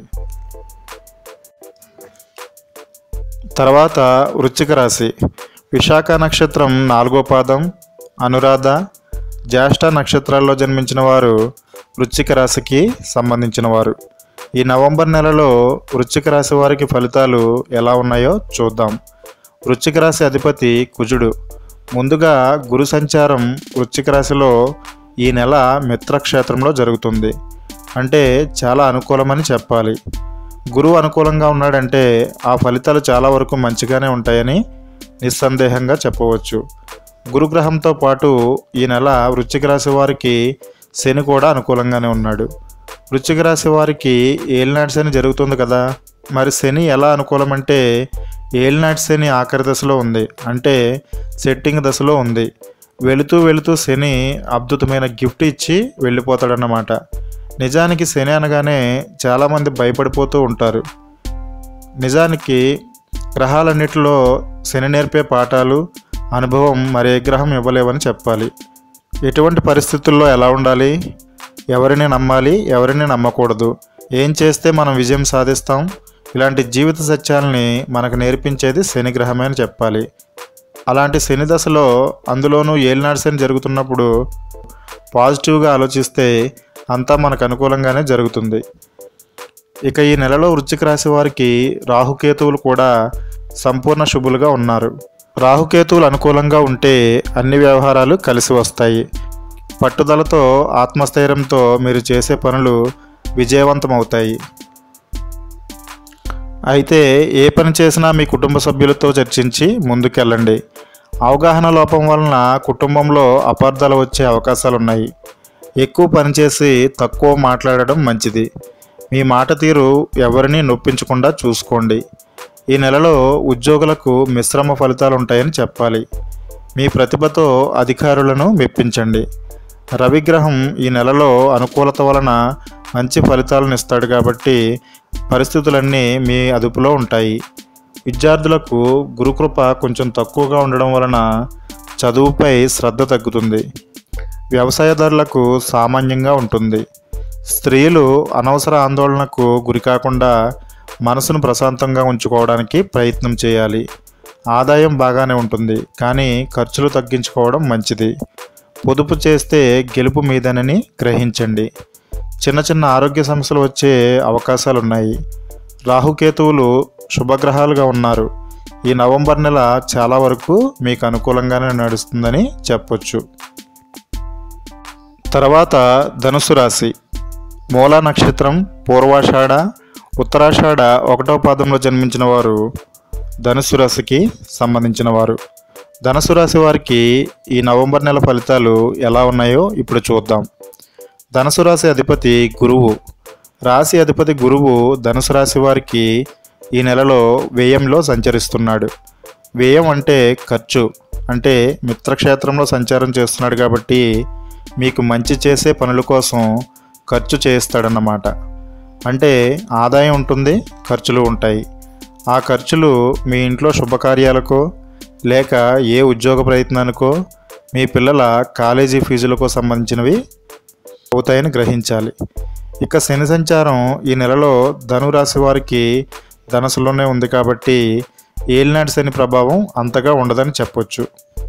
S2: తర్వాత వృశ్చిక రాశి విశాఖ నక్షత్రం నాలుగో పాదం అనురాధ జ్యేష్ఠ నక్షత్రాల్లో జన్మించిన వారు వృశ్చిక రాశికి సంబంధించిన వారు ఈ నవంబర్ నెలలో వృశ్చిక రాశి వారికి ఫలితాలు ఎలా ఉన్నాయో చూద్దాం వృశ్చిక రాశి అధిపతి కుజుడు ముందుగా గురు సంచారం వృశ్చిక రాశిలో ఈ నెల మిత్రక్షేత్రంలో జరుగుతుంది అంటే చాలా అనుకూలమని చెప్పాలి గురువు అనుకూలంగా ఉన్నాడంటే ఆ ఫలితాలు చాలా వరకు మంచిగానే ఉంటాయని నిస్సందేహంగా చెప్పవచ్చు గురుగ్రహంతో పాటు ఈ నెల వృశ్చిక రాశి వారికి శని కూడా అనుకూలంగానే ఉన్నాడు వృశ్చిక రాశి వారికి ఏలినాటి శని జరుగుతుంది కదా మరి శని ఎలా అనుకూలమంటే ఏలినాటి శని ఆఖరి దశలో ఉంది అంటే సెట్టింగ్ దశలో ఉంది వెళుతూ వెళుతూ శని అద్భుతమైన గిఫ్ట్ ఇచ్చి వెళ్ళిపోతాడన్నమాట నిజానికి శని అనగానే చాలామంది భయపడిపోతూ ఉంటారు నిజానికి గ్రహాలన్నిటిలో శని నేర్పే పాఠాలు అనుభవం మరే గ్రహం ఇవ్వలేవని చెప్పాలి ఎటువంటి పరిస్థితుల్లో ఎలా ఉండాలి ఎవరిని నమ్మాలి ఎవరిని నమ్మకూడదు ఏం చేస్తే మనం విజయం సాధిస్తాం ఇలాంటి జీవిత సత్యాల్ని మనకు నేర్పించేది శని గ్రహమే అని చెప్పాలి అలాంటి శని దశలో అందులోనూ ఏలినాడు శని జరుగుతున్నప్పుడు పాజిటివ్గా ఆలోచిస్తే అంతా మనకు అనుకూలంగానే జరుగుతుంది ఇక ఈ నెలలో వృశ్చిక రాశి వారికి రాహుకేతువులు కూడా సంపూర్ణ శుభులుగా ఉన్నారు రాహుకేతువులు అనుకూలంగా ఉంటే అన్ని వ్యవహారాలు కలిసి వస్తాయి పట్టుదలతో ఆత్మస్థైర్యంతో మీరు చేసే పనులు విజయవంతమవుతాయి అయితే ఏ పని చేసినా మీ కుటుంబ సభ్యులతో చర్చించి ముందుకెళ్ళండి అవగాహన లోపం వలన కుటుంబంలో అపార్థాలు వచ్చే అవకాశాలు ఉన్నాయి ఎక్కువ పనిచేసి తక్కువ మాట్లాడడం మంచిది మీ మాట తీరు ఎవరిని నొప్పించకుండా చూసుకోండి ఈ నెలలో ఉద్యోగులకు మిశ్రమ ఫలితాలు ఉంటాయని చెప్పాలి మీ ప్రతిభతో అధికారులను మెప్పించండి రవిగ్రహం ఈ నెలలో అనుకూలత వలన మంచి ఫలితాలను ఇస్తాడు కాబట్టి పరిస్థితులన్నీ మీ అదుపులో ఉంటాయి విద్యార్థులకు గురుకృప కొంచెం తక్కువగా ఉండడం వలన చదువుపై శ్రద్ధ తగ్గుతుంది వ్యవసాయదారులకు సామాన్యంగా ఉంటుంది స్త్రీలు అనవసర ఆందోళనకు గురికాకుండా మనసును ప్రశాంతంగా ఉంచుకోవడానికి ప్రయత్నం చేయాలి ఆదాయం బాగానే ఉంటుంది కానీ ఖర్చులు తగ్గించుకోవడం మంచిది పొదుపు చేస్తే గెలుపు మీదనని గ్రహించండి చిన్న చిన్న ఆరోగ్య సమస్యలు వచ్చే అవకాశాలు ఉన్నాయి రాహుకేతువులు శుభగ్రహాలుగా ఉన్నారు ఈ నవంబర్ నెల చాలా వరకు మీకు అనుకూలంగానే నడుస్తుందని చెప్పొచ్చు తర్వాత ధనుసు రాశి మూలా నక్షత్రం పూర్వాషాఢ ఉత్తరాషాఢ ఒకటో పాదంలో జన్మించిన వారు ధనుసు రాశికి సంబంధించిన వారు ధనుసు రాశి వారికి ఈ నవంబర్ నెల ఫలితాలు ఎలా ఉన్నాయో ఇప్పుడు చూద్దాం ధనుసు రాశి అధిపతి గురువు రాశి అధిపతి గురువు ధనుసు రాశి వారికి ఈ నెలలో వ్యయంలో సంచరిస్తున్నాడు వ్యయం అంటే ఖర్చు అంటే మిత్రక్షేత్రంలో సంచారం చేస్తున్నాడు కాబట్టి మీకు మంచి చేసే పనుల కోసం ఖర్చు చేయిస్తాడన్నమాట అంటే ఆదాయం ఉంటుంది ఖర్చులు ఉంటాయి ఆ ఖర్చులు మీ ఇంట్లో శుభకార్యాలకో లేక ఏ ఉద్యోగ ప్రయత్నానికో మీ పిల్లల కాలేజీ ఫీజులకో సంబంధించినవి అవుతాయని గ్రహించాలి ఇక శని సంచారం ఈ నెలలో ధనురాశి వారికి ధనసులోనే ఉంది కాబట్టి ఏలినాటి శని ప్రభావం అంతగా ఉండదని చెప్పొచ్చు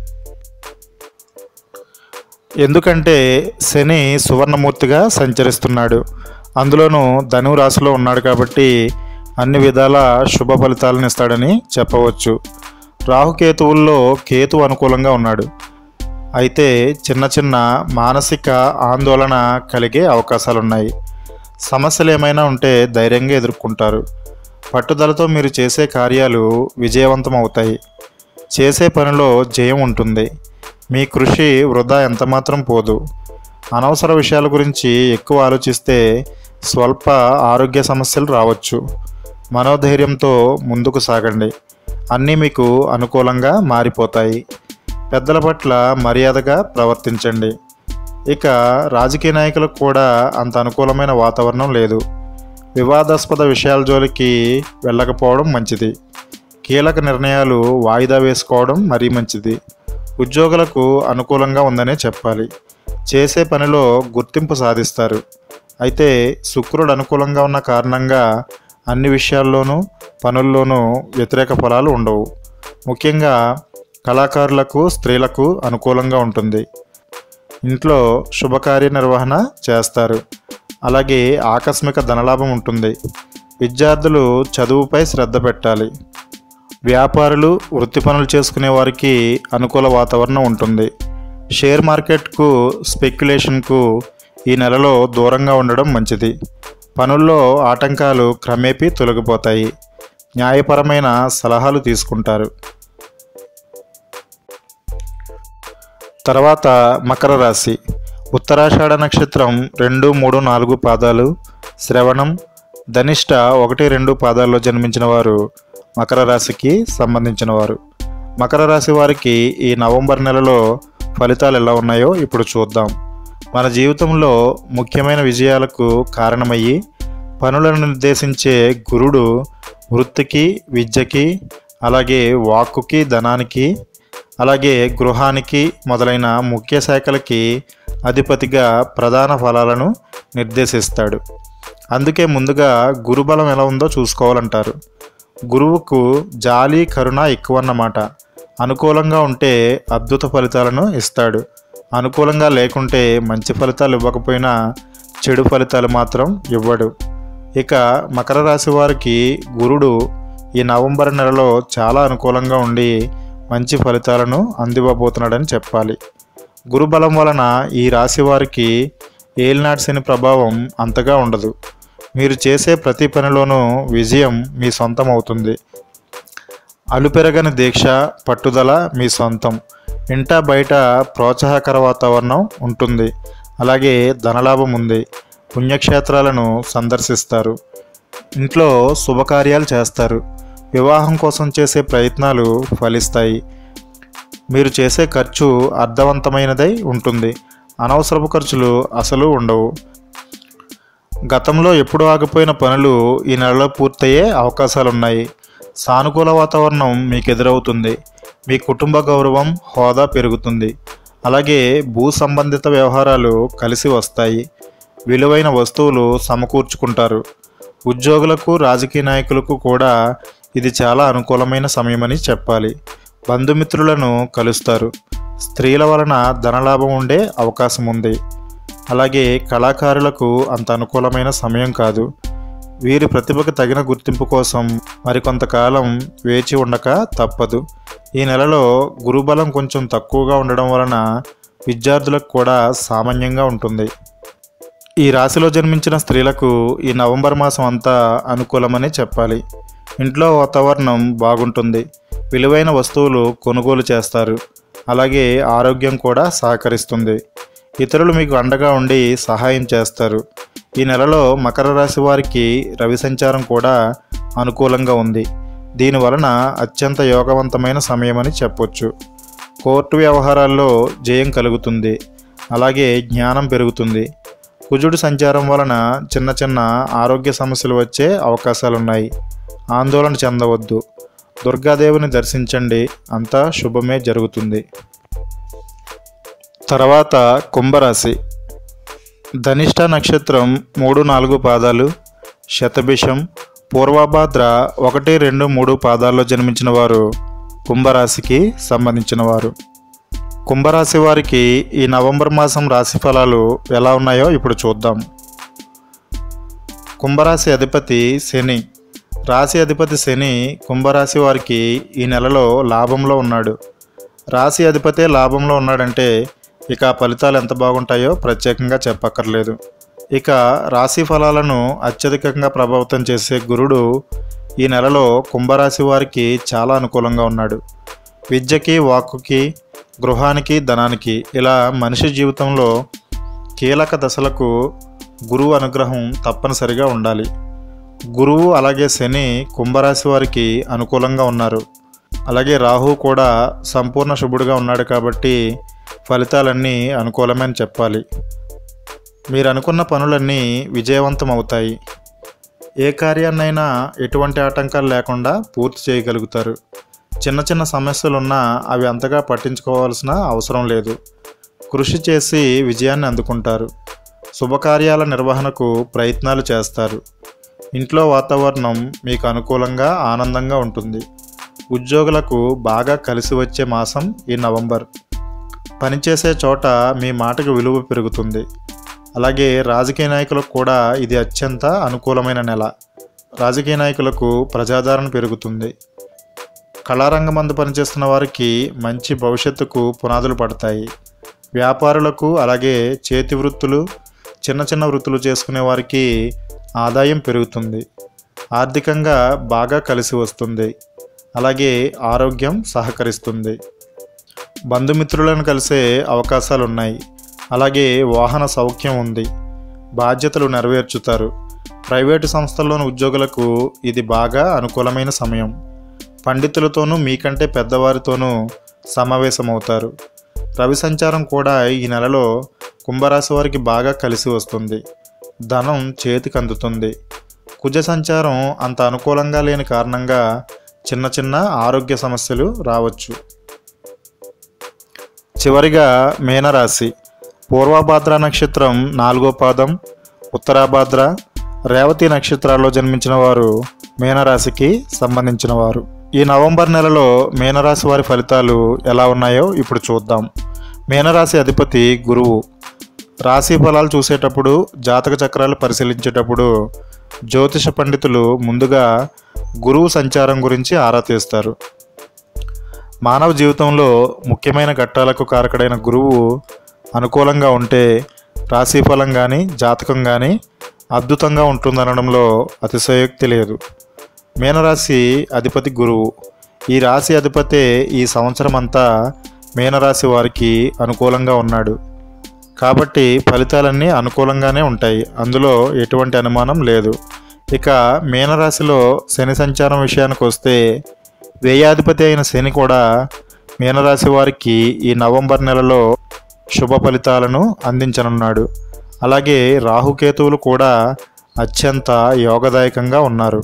S2: ఎందుకంటే శని సువర్ణమూర్తిగా సంచరిస్తున్నాడు అందులోనూ ధను రాశిలో ఉన్నాడు కాబట్టి అన్ని విధాల శుభ ఫలితాలను ఇస్తాడని చెప్పవచ్చు రాహుకేతువుల్లో కేతు అనుకూలంగా ఉన్నాడు అయితే చిన్న చిన్న మానసిక ఆందోళన కలిగే అవకాశాలున్నాయి సమస్యలు ఏమైనా ఉంటే ధైర్యంగా ఎదుర్కొంటారు పట్టుదలతో మీరు చేసే కార్యాలు విజయవంతం అవుతాయి చేసే పనిలో జయం ఉంటుంది మీ కృషి వృధా ఎంతమాత్రం పోదు అనవసర విషయాల గురించి ఎక్కువ ఆలోచిస్తే స్వల్ప ఆరోగ్య సమస్యలు రావచ్చు మనోధైర్యంతో ముందుకు సాగండి అన్నీ మీకు అనుకూలంగా మారిపోతాయి పెద్దల పట్ల మర్యాదగా ప్రవర్తించండి ఇక రాజకీయ నాయకులకు కూడా అంత అనుకూలమైన వాతావరణం లేదు వివాదాస్పద విషయాల జోలికి వెళ్ళకపోవడం మంచిది కీలక నిర్ణయాలు వాయిదా వేసుకోవడం మరీ మంచిది ఉద్యోగులకు అనుకూలంగా ఉందనే చెప్పాలి చేసే పనిలో గుర్తింపు సాధిస్తారు అయితే శుక్రుడు అనుకూలంగా ఉన్న కారణంగా అన్ని విషయాల్లోనూ పనుల్లోనూ వ్యతిరేక ఫలాలు ఉండవు ముఖ్యంగా కళాకారులకు స్త్రీలకు అనుకూలంగా ఉంటుంది ఇంట్లో శుభకార్య నిర్వహణ చేస్తారు అలాగే ఆకస్మిక ధనలాభం ఉంటుంది విద్యార్థులు చదువుపై శ్రద్ధ పెట్టాలి వ్యాపారులు వృత్తి పనులు చేసుకునే వారికి అనుకూల వాతావరణం ఉంటుంది షేర్ మార్కెట్కు స్పెక్యులేషన్కు ఈ నెలలో దూరంగా ఉండడం మంచిది పనుల్లో ఆటంకాలు క్రమేపీ తొలగిపోతాయి న్యాయపరమైన సలహాలు తీసుకుంటారు తర్వాత మకర రాశి ఉత్తరాషాఢ నక్షత్రం రెండు మూడు నాలుగు పాదాలు శ్రవణం ధనిష్ట ఒకటి రెండు పాదాల్లో జన్మించిన వారు మకర రాశికి సంబంధించిన వారు మకర రాశి వారికి ఈ నవంబర్ నెలలో ఫలితాలు ఎలా ఉన్నాయో ఇప్పుడు చూద్దాం మన జీవితంలో ముఖ్యమైన విజయాలకు కారణమయ్యి పనులను నిర్దేశించే గురుడు వృత్తికి విద్యకి అలాగే వాక్కుకి ధనానికి అలాగే గృహానికి మొదలైన ముఖ్య శాఖలకి అధిపతిగా ప్రధాన ఫలాలను నిర్దేశిస్తాడు అందుకే ముందుగా గురుబలం ఎలా ఉందో చూసుకోవాలంటారు గురువుకు జాలి కరుణ ఎక్కువ అన్నమాట అనుకూలంగా ఉంటే అద్భుత ఫలితాలను ఇస్తాడు అనుకూలంగా లేకుంటే మంచి ఫలితాలు ఇవ్వకపోయినా చెడు ఫలితాలు మాత్రం ఇవ్వడు ఇక మకర రాశి వారికి గురుడు ఈ నవంబర్ నెలలో చాలా అనుకూలంగా ఉండి మంచి ఫలితాలను అందివ్వబోతున్నాడని చెప్పాలి గురుబలం వలన ఈ రాశి వారికి ఏలినాటి శని ప్రభావం అంతగా ఉండదు మీరు చేసే ప్రతి పనిలోనూ విజయం మీ సొంతం అవుతుంది అలుపెరగని దీక్ష పట్టుదల మీ సొంతం ఇంట బయట ప్రోత్సాహకర వాతావరణం ఉంటుంది అలాగే ధనలాభం ఉంది పుణ్యక్షేత్రాలను సందర్శిస్తారు ఇంట్లో శుభకార్యాలు చేస్తారు వివాహం కోసం చేసే ప్రయత్నాలు ఫలిస్తాయి మీరు చేసే ఖర్చు అర్థవంతమైనదై ఉంటుంది అనవసరపు ఖర్చులు అసలు ఉండవు గతంలో ఎప్పుడు ఆగిపోయిన పనులు ఈ నెలలో పూర్తయ్యే అవకాశాలున్నాయి సానుకూల వాతావరణం మీకు ఎదురవుతుంది మీ కుటుంబ గౌరవం హోదా పెరుగుతుంది అలాగే భూ సంబంధిత వ్యవహారాలు కలిసి వస్తాయి విలువైన వస్తువులు సమకూర్చుకుంటారు ఉద్యోగులకు రాజకీయ నాయకులకు కూడా ఇది చాలా అనుకూలమైన సమయమని చెప్పాలి బంధుమిత్రులను కలుస్తారు స్త్రీల వలన ధనలాభం ఉండే అవకాశం ఉంది అలాగే కళాకారులకు అంత అనుకూలమైన సమయం కాదు వీరి ప్రతిభకు తగిన గుర్తింపు కోసం మరికొంతకాలం వేచి ఉండక తప్పదు ఈ నెలలో గురుబలం కొంచెం తక్కువగా ఉండడం వలన విద్యార్థులకు కూడా సామాన్యంగా ఉంటుంది ఈ రాశిలో జన్మించిన స్త్రీలకు ఈ నవంబర్ మాసం అంతా అనుకూలమని చెప్పాలి ఇంట్లో వాతావరణం బాగుంటుంది విలువైన వస్తువులు కొనుగోలు చేస్తారు అలాగే ఆరోగ్యం కూడా సహకరిస్తుంది ఇతరులు మీకు అండగా ఉండి సహాయం చేస్తారు ఈ నెలలో మకర రాశి వారికి రవి సంచారం కూడా అనుకూలంగా ఉంది దీని వలన అత్యంత యోగవంతమైన సమయమని చెప్పొచ్చు కోర్టు వ్యవహారాల్లో జయం కలుగుతుంది అలాగే జ్ఞానం పెరుగుతుంది కుజుడు సంచారం వలన చిన్న చిన్న ఆరోగ్య సమస్యలు వచ్చే అవకాశాలున్నాయి ఆందోళన చెందవద్దు దుర్గాదేవిని దర్శించండి అంతా శుభమే జరుగుతుంది తర్వాత కుంభరాశి ధనిష్ట నక్షత్రం మూడు నాలుగు పాదాలు శతభిషం పూర్వభాద్ర ఒకటి రెండు మూడు పాదాల్లో జన్మించిన వారు కుంభరాశికి సంబంధించిన వారు కుంభరాశి వారికి ఈ నవంబర్ మాసం రాశి ఫలాలు ఎలా ఉన్నాయో ఇప్పుడు చూద్దాం కుంభరాశి అధిపతి శని రాశి అధిపతి శని కుంభరాశి వారికి ఈ నెలలో లాభంలో ఉన్నాడు రాశి అధిపతే లాభంలో ఉన్నాడంటే ఇక ఆ ఫలితాలు ఎంత బాగుంటాయో ప్రత్యేకంగా చెప్పక్కర్లేదు ఇక రాశి ఫలాలను అత్యధికంగా ప్రభావితం చేసే గురుడు ఈ నెలలో కుంభరాశి వారికి చాలా అనుకూలంగా ఉన్నాడు విద్యకి వాక్కుకి గృహానికి ధనానికి ఇలా మనిషి జీవితంలో కీలక దశలకు గురువు అనుగ్రహం తప్పనిసరిగా ఉండాలి గురువు అలాగే శని కుంభరాశి వారికి అనుకూలంగా ఉన్నారు అలాగే రాహు కూడా సంపూర్ణ శుభుడుగా ఉన్నాడు కాబట్టి ఫలితాలన్నీ అనుకూలమని చెప్పాలి మీరు అనుకున్న పనులన్నీ విజయవంతం అవుతాయి ఏ కార్యాన్నైనా ఎటువంటి ఆటంకాలు లేకుండా పూర్తి చేయగలుగుతారు చిన్న చిన్న సమస్యలున్నా అవి అంతగా పట్టించుకోవాల్సిన అవసరం లేదు కృషి చేసి విజయాన్ని అందుకుంటారు శుభకార్యాల నిర్వహణకు ప్రయత్నాలు చేస్తారు ఇంట్లో వాతావరణం మీకు అనుకూలంగా ఆనందంగా ఉంటుంది ఉద్యోగులకు బాగా కలిసి వచ్చే మాసం ఈ నవంబర్ పనిచేసే చోట మీ మాటకు విలువ పెరుగుతుంది అలాగే రాజకీయ నాయకులకు కూడా ఇది అత్యంత అనుకూలమైన నెల రాజకీయ నాయకులకు ప్రజాదరణ పెరుగుతుంది కళారంగమందు పనిచేస్తున్న వారికి మంచి భవిష్యత్తుకు పునాదులు పడతాయి వ్యాపారులకు అలాగే చేతి వృత్తులు చిన్న చిన్న వృత్తులు చేసుకునే వారికి ఆదాయం పెరుగుతుంది ఆర్థికంగా బాగా కలిసి వస్తుంది అలాగే ఆరోగ్యం సహకరిస్తుంది బంధుమిత్రులను కలిసే అవకాశాలు ఉన్నాయి అలాగే వాహన సౌఖ్యం ఉంది బాధ్యతలు నెరవేర్చుతారు ప్రైవేటు సంస్థల్లోని ఉద్యోగులకు ఇది బాగా అనుకూలమైన సమయం పండితులతోనూ మీకంటే పెద్దవారితోనూ సమావేశమవుతారు రవి సంచారం కూడా ఈ నెలలో కుంభరాశి వారికి బాగా కలిసి వస్తుంది ధనం చేతికి అందుతుంది కుజ సంచారం అంత అనుకూలంగా లేని కారణంగా చిన్న చిన్న ఆరోగ్య సమస్యలు రావచ్చు చివరిగా మీనరాశి పూర్వభాద్ర నక్షత్రం నాలుగో పాదం ఉత్తరాభాద్ర రేవతి నక్షత్రాల్లో జన్మించిన వారు మీనరాశికి సంబంధించిన వారు ఈ నవంబర్ నెలలో మీనరాశి వారి ఫలితాలు ఎలా ఉన్నాయో ఇప్పుడు చూద్దాం మీనరాశి అధిపతి గురువు రాశి ఫలాలు చూసేటప్పుడు జాతక చక్రాలు పరిశీలించేటప్పుడు జ్యోతిష పండితులు ముందుగా గురువు సంచారం గురించి ఆరా తీస్తారు మానవ జీవితంలో ముఖ్యమైన ఘట్టాలకు కారకుడైన గురువు అనుకూలంగా ఉంటే రాశిఫలం కానీ జాతకం కానీ అద్భుతంగా ఉంటుందనడంలో అతిశయోక్తి లేదు మీనరాశి అధిపతి గురువు ఈ రాశి అధిపతే ఈ సంవత్సరం అంతా మీనరాశి వారికి అనుకూలంగా ఉన్నాడు కాబట్టి ఫలితాలన్నీ అనుకూలంగానే ఉంటాయి అందులో ఎటువంటి అనుమానం లేదు ఇక మీనరాశిలో శని సంచారం విషయానికి వస్తే వ్యయాధిపతి అయిన శని కూడా మీనరాశి వారికి ఈ నవంబర్ నెలలో శుభ ఫలితాలను అందించనున్నాడు అలాగే రాహుకేతువులు కూడా అత్యంత యోగదాయకంగా ఉన్నారు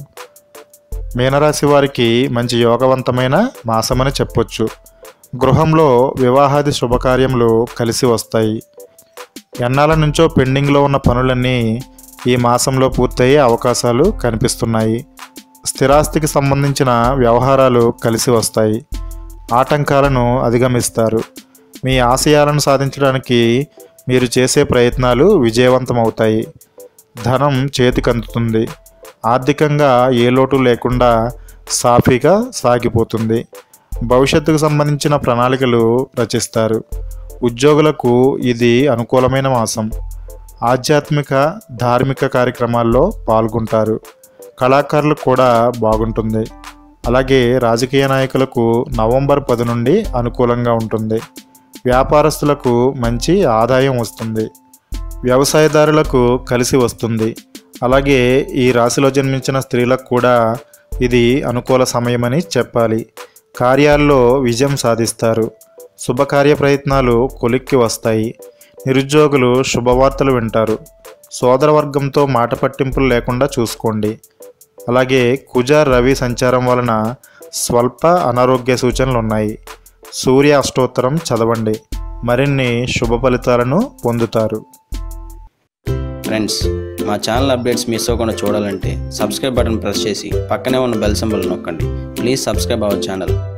S2: మీనరాశి వారికి మంచి యోగవంతమైన మాసమని చెప్పొచ్చు గృహంలో వివాహాది శుభకార్యములు కలిసి వస్తాయి ఎన్నాళ్ళ నుంచో పెండింగ్లో ఉన్న పనులన్నీ ఈ మాసంలో పూర్తయ్యే అవకాశాలు కనిపిస్తున్నాయి స్థిరాస్తికి సంబంధించిన వ్యవహారాలు కలిసి వస్తాయి ఆటంకాలను అధిగమిస్తారు మీ ఆశయాలను సాధించడానికి మీరు చేసే ప్రయత్నాలు విజయవంతమవుతాయి ధనం చేతికందుతుంది ఆర్థికంగా ఏ లోటు లేకుండా సాఫీగా సాగిపోతుంది భవిష్యత్తుకు సంబంధించిన ప్రణాళికలు రచిస్తారు ఉద్యోగులకు ఇది అనుకూలమైన మాసం ఆధ్యాత్మిక ధార్మిక కార్యక్రమాల్లో పాల్గొంటారు కళాకారులకు కూడా బాగుంటుంది అలాగే రాజకీయ నాయకులకు నవంబర్ పది నుండి అనుకూలంగా ఉంటుంది వ్యాపారస్తులకు మంచి ఆదాయం వస్తుంది వ్యవసాయదారులకు కలిసి వస్తుంది అలాగే ఈ రాశిలో జన్మించిన స్త్రీలకు కూడా ఇది అనుకూల సమయమని చెప్పాలి కార్యాల్లో విజయం సాధిస్తారు శుభకార్య ప్రయత్నాలు కొలిక్కి వస్తాయి నిరుద్యోగులు శుభవార్తలు వింటారు సోదరవర్గంతో మాట పట్టింపులు లేకుండా చూసుకోండి అలాగే కుజ రవి సంచారం వలన స్వల్ప అనారోగ్య సూచనలు ఉన్నాయి సూర్య అష్టోత్తరం చదవండి మరిన్ని శుభ ఫలితాలను పొందుతారు
S1: ఫ్రెండ్స్ మా ఛానల్ అప్డేట్స్ మిస్ అవ్వకుండా చూడాలంటే సబ్స్క్రైబ్ బటన్ ప్రెస్ చేసి పక్కనే ఉన్న బెల్ సింబల్ నొక్కండి ప్లీజ్ సబ్స్క్రైబ్ అవర్ ఛానల్